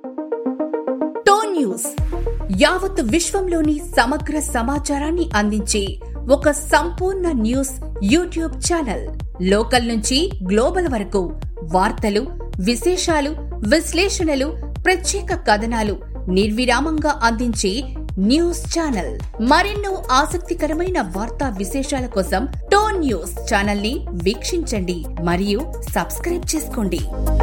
tone news యావత్ విశ్వంలోని సమగ్ర సమాచారాన్ని అందించే ఒక సంపూర్ణ న్యూస్ యూట్యూబ్ ఛానల్ లోకల్ నుంచి గ్లోబల్ వరకు వార్తలు విశేషాలు విశ్లేషణలు ప్రత్యేక కథనాలు నిర్విరామంగా అందించే న్యూస్ ఛానల్ మరెన్నో ఆసక్తికరమైన వార్తా విశేషాల కోసం టోన్ న్యూస్ ఛానల్ ని వీక్షించండి మరియు సబ్స్క్రైబ్ చేసుకోండి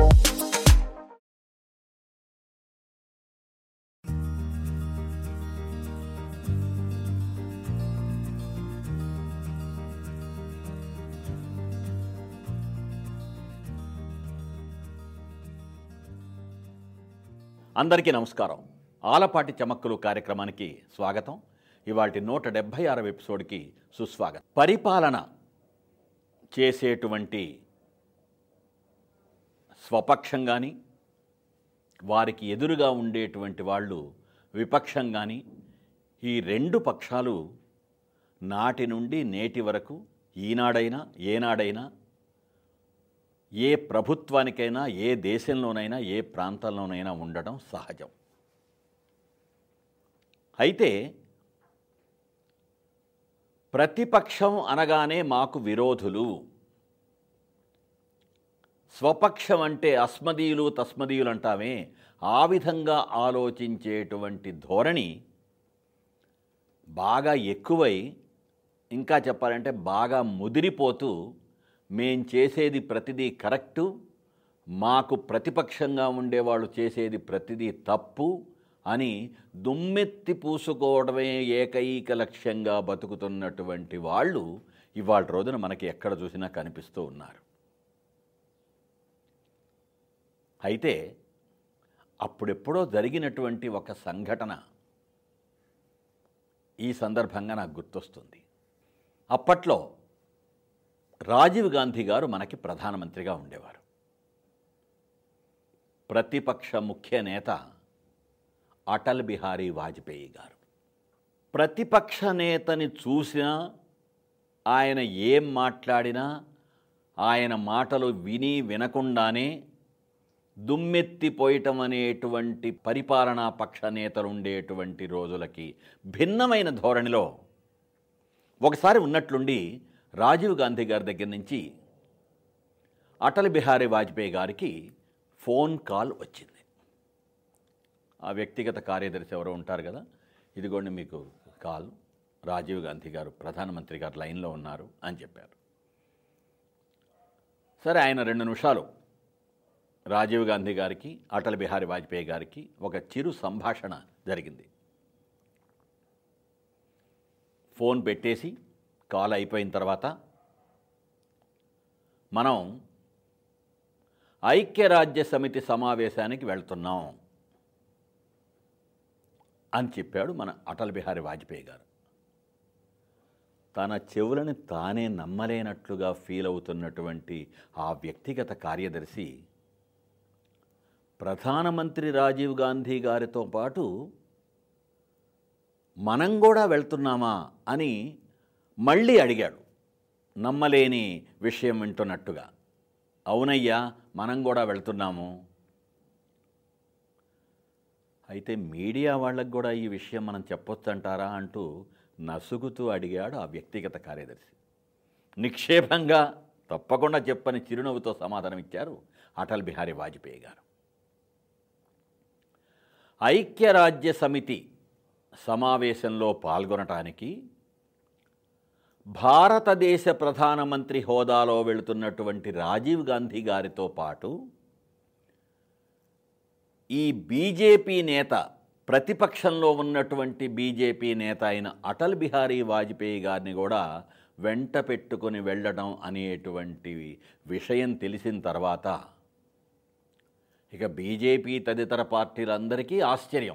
అందరికీ నమస్కారం ఆలపాటి చమక్కులు కార్యక్రమానికి స్వాగతం ఇవాటి నూట డెబ్భై ఆరవ ఎపిసోడ్కి సుస్వాగతం పరిపాలన చేసేటువంటి స్వపక్షం కానీ వారికి ఎదురుగా ఉండేటువంటి వాళ్ళు విపక్షం కానీ ఈ రెండు పక్షాలు నాటి నుండి నేటి వరకు ఈనాడైనా ఏనాడైనా ఏ ప్రభుత్వానికైనా ఏ దేశంలోనైనా ఏ ప్రాంతంలోనైనా ఉండడం సహజం అయితే ప్రతిపక్షం అనగానే మాకు విరోధులు స్వపక్షం అంటే అస్మదీయులు తస్మదీయులు అంటామే ఆ విధంగా ఆలోచించేటువంటి ధోరణి బాగా ఎక్కువై ఇంకా చెప్పాలంటే బాగా ముదిరిపోతూ మేం చేసేది ప్రతిదీ కరెక్టు మాకు ప్రతిపక్షంగా ఉండేవాళ్ళు చేసేది ప్రతిదీ తప్పు అని దుమ్మెత్తి పూసుకోవడమే ఏకైక లక్ష్యంగా బతుకుతున్నటువంటి వాళ్ళు ఇవాళ రోజున మనకి ఎక్కడ చూసినా కనిపిస్తూ ఉన్నారు అయితే అప్పుడెప్పుడో జరిగినటువంటి ఒక సంఘటన ఈ సందర్భంగా నాకు గుర్తొస్తుంది అప్పట్లో రాజీవ్ గాంధీ గారు మనకి ప్రధానమంత్రిగా ఉండేవారు ప్రతిపక్ష ముఖ్య నేత అటల్ బిహారీ వాజ్పేయి గారు ప్రతిపక్ష నేతని చూసినా ఆయన ఏం మాట్లాడినా ఆయన మాటలు విని వినకుండానే దుమ్మెత్తిపోయటం అనేటువంటి పరిపాలనా పక్ష నేతలు ఉండేటువంటి రోజులకి భిన్నమైన ధోరణిలో ఒకసారి ఉన్నట్లుండి రాజీవ్ గాంధీ గారి దగ్గర నుంచి అటల్ బిహారీ వాజ్పేయి గారికి ఫోన్ కాల్ వచ్చింది ఆ వ్యక్తిగత కార్యదర్శి ఎవరో ఉంటారు కదా ఇదిగోండి మీకు కాల్ రాజీవ్ గాంధీ గారు ప్రధానమంత్రి గారు లైన్లో ఉన్నారు అని చెప్పారు సరే ఆయన రెండు నిమిషాలు రాజీవ్ గాంధీ గారికి అటల్ బిహారీ వాజ్పేయి గారికి ఒక చిరు సంభాషణ జరిగింది ఫోన్ పెట్టేసి కాల్ అయిపోయిన తర్వాత మనం ఐక్యరాజ్య సమితి సమావేశానికి వెళ్తున్నాం అని చెప్పాడు మన అటల్ బిహారీ వాజ్పేయి గారు తన చెవులని తానే నమ్మలేనట్లుగా ఫీల్ అవుతున్నటువంటి ఆ వ్యక్తిగత కార్యదర్శి ప్రధానమంత్రి రాజీవ్ గాంధీ గారితో పాటు మనం కూడా వెళ్తున్నామా అని మళ్ళీ అడిగాడు నమ్మలేని విషయం వింటున్నట్టుగా అవునయ్యా మనం కూడా వెళ్తున్నాము అయితే మీడియా వాళ్ళకు కూడా ఈ విషయం మనం చెప్పొచ్చంటారా అంటూ నసుగుతూ అడిగాడు ఆ వ్యక్తిగత కార్యదర్శి నిక్షేపంగా తప్పకుండా చెప్పని చిరునవ్వుతో సమాధానం ఇచ్చారు అటల్ బిహారీ వాజ్పేయి గారు ఐక్యరాజ్య సమితి సమావేశంలో పాల్గొనటానికి భారతదేశ ప్రధానమంత్రి హోదాలో వెళుతున్నటువంటి రాజీవ్ గాంధీ గారితో పాటు ఈ బీజేపీ నేత ప్రతిపక్షంలో ఉన్నటువంటి బీజేపీ నేత అయిన అటల్ బిహారీ వాజ్పేయి గారిని కూడా వెంట పెట్టుకుని వెళ్ళడం అనేటువంటి విషయం తెలిసిన తర్వాత ఇక బీజేపీ తదితర పార్టీలందరికీ ఆశ్చర్యం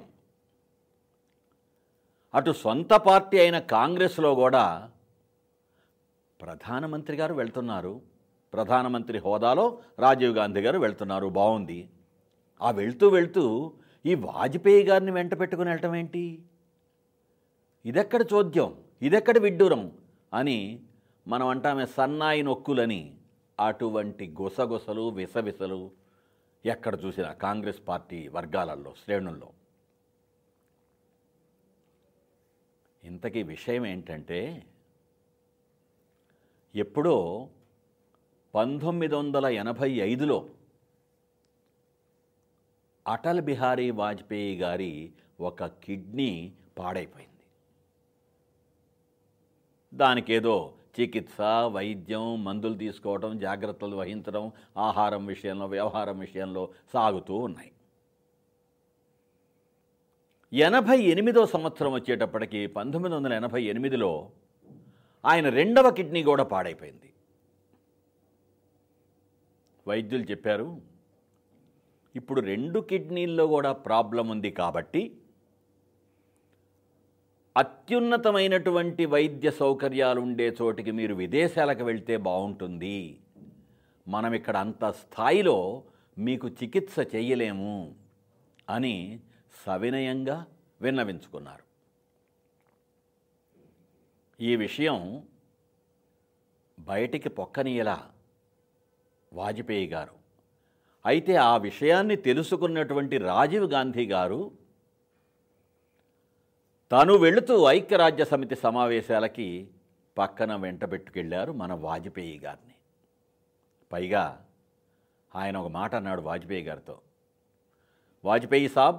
అటు సొంత పార్టీ అయిన కాంగ్రెస్లో కూడా ప్రధానమంత్రి గారు వెళ్తున్నారు ప్రధానమంత్రి హోదాలో రాజీవ్ గాంధీ గారు వెళ్తున్నారు బాగుంది ఆ వెళ్తూ వెళ్తూ ఈ వాజ్పేయి గారిని వెంట పెట్టుకుని వెళ్ళటం ఏంటి ఇదెక్కడ చోద్యం ఇదెక్కడ విడ్డూరం అని మనం అంటామే సన్నాయి నొక్కులని అటువంటి గుసగుసలు విసవిసలు ఎక్కడ చూసినా కాంగ్రెస్ పార్టీ వర్గాలలో శ్రేణుల్లో ఇంతకీ విషయం ఏంటంటే ఎప్పుడో పంతొమ్మిది వందల ఎనభై ఐదులో అటల్ బిహారీ వాజ్పేయి గారి ఒక కిడ్నీ పాడైపోయింది దానికేదో చికిత్స వైద్యం మందులు తీసుకోవడం జాగ్రత్తలు వహించడం ఆహారం విషయంలో వ్యవహారం విషయంలో సాగుతూ ఉన్నాయి ఎనభై ఎనిమిదో సంవత్సరం వచ్చేటప్పటికి పంతొమ్మిది వందల ఎనభై ఎనిమిదిలో ఆయన రెండవ కిడ్నీ కూడా పాడైపోయింది వైద్యులు చెప్పారు ఇప్పుడు రెండు కిడ్నీల్లో కూడా ప్రాబ్లం ఉంది కాబట్టి అత్యున్నతమైనటువంటి వైద్య సౌకర్యాలు ఉండే చోటికి మీరు విదేశాలకు వెళ్తే బాగుంటుంది మనం ఇక్కడ అంత స్థాయిలో మీకు చికిత్స చేయలేము అని సవినయంగా విన్నవించుకున్నారు ఈ విషయం బయటికి పొక్కనీయలా వాజ్పేయి గారు అయితే ఆ విషయాన్ని తెలుసుకున్నటువంటి రాజీవ్ గాంధీ గారు తను వెళుతూ ఐక్యరాజ్య సమితి సమావేశాలకి పక్కన వెంటబెట్టుకెళ్ళారు మన వాజ్పేయి గారిని పైగా ఆయన ఒక మాట అన్నాడు వాజ్పేయి గారితో వాజ్పేయి సాబ్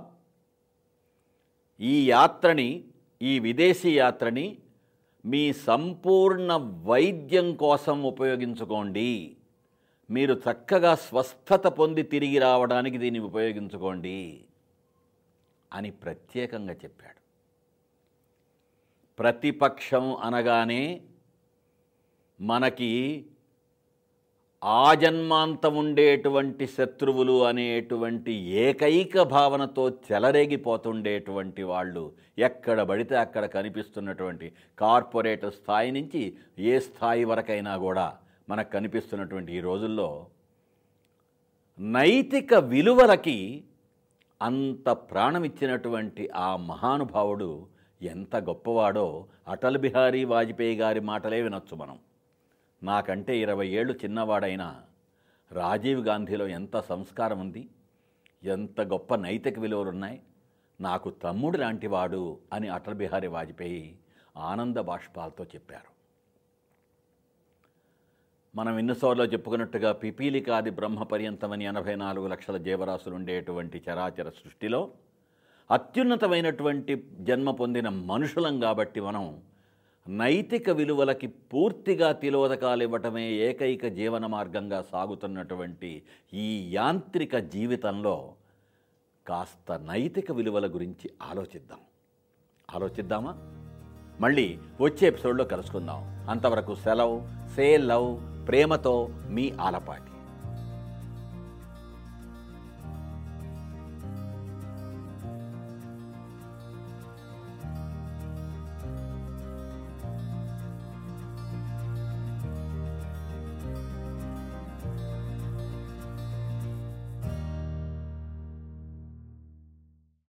ఈ యాత్రని ఈ విదేశీ యాత్రని మీ సంపూర్ణ వైద్యం కోసం ఉపయోగించుకోండి మీరు చక్కగా స్వస్థత పొంది తిరిగి రావడానికి దీన్ని ఉపయోగించుకోండి అని ప్రత్యేకంగా చెప్పాడు ప్రతిపక్షం అనగానే మనకి ఆజన్మాంతం ఉండేటువంటి శత్రువులు అనేటువంటి ఏకైక భావనతో చెలరేగిపోతుండేటువంటి వాళ్ళు ఎక్కడ పడితే అక్కడ కనిపిస్తున్నటువంటి కార్పొరేట్ స్థాయి నుంచి ఏ స్థాయి వరకైనా కూడా మనకు కనిపిస్తున్నటువంటి ఈ రోజుల్లో నైతిక విలువలకి అంత ప్రాణమిచ్చినటువంటి ఆ మహానుభావుడు ఎంత గొప్పవాడో అటల్ బిహారీ వాజ్పేయి గారి మాటలే వినొచ్చు మనం నాకంటే ఇరవై ఏళ్ళు చిన్నవాడైనా రాజీవ్ గాంధీలో ఎంత సంస్కారం ఉంది ఎంత గొప్ప నైతిక విలువలు ఉన్నాయి నాకు తమ్ముడు లాంటివాడు అని అటల్ బిహారీ వాజ్పేయి ఆనంద బాష్పాలతో చెప్పారు మనం ఎన్నిసార్లు చెప్పుకున్నట్టుగా పిపీలికాది బ్రహ్మ పర్యంతమని ఎనభై నాలుగు లక్షల జీవరాశులు ఉండేటువంటి చరాచర సృష్టిలో అత్యున్నతమైనటువంటి జన్మ పొందిన మనుషులం కాబట్టి మనం నైతిక విలువలకి పూర్తిగా తిలోదకాలు ఇవ్వటమే ఏకైక జీవన మార్గంగా సాగుతున్నటువంటి ఈ యాంత్రిక జీవితంలో కాస్త నైతిక విలువల గురించి ఆలోచిద్దాం ఆలోచిద్దామా మళ్ళీ వచ్చే ఎపిసోడ్లో కలుసుకుందాం అంతవరకు సెలవు సే లవ్ ప్రేమతో మీ ఆలపాటి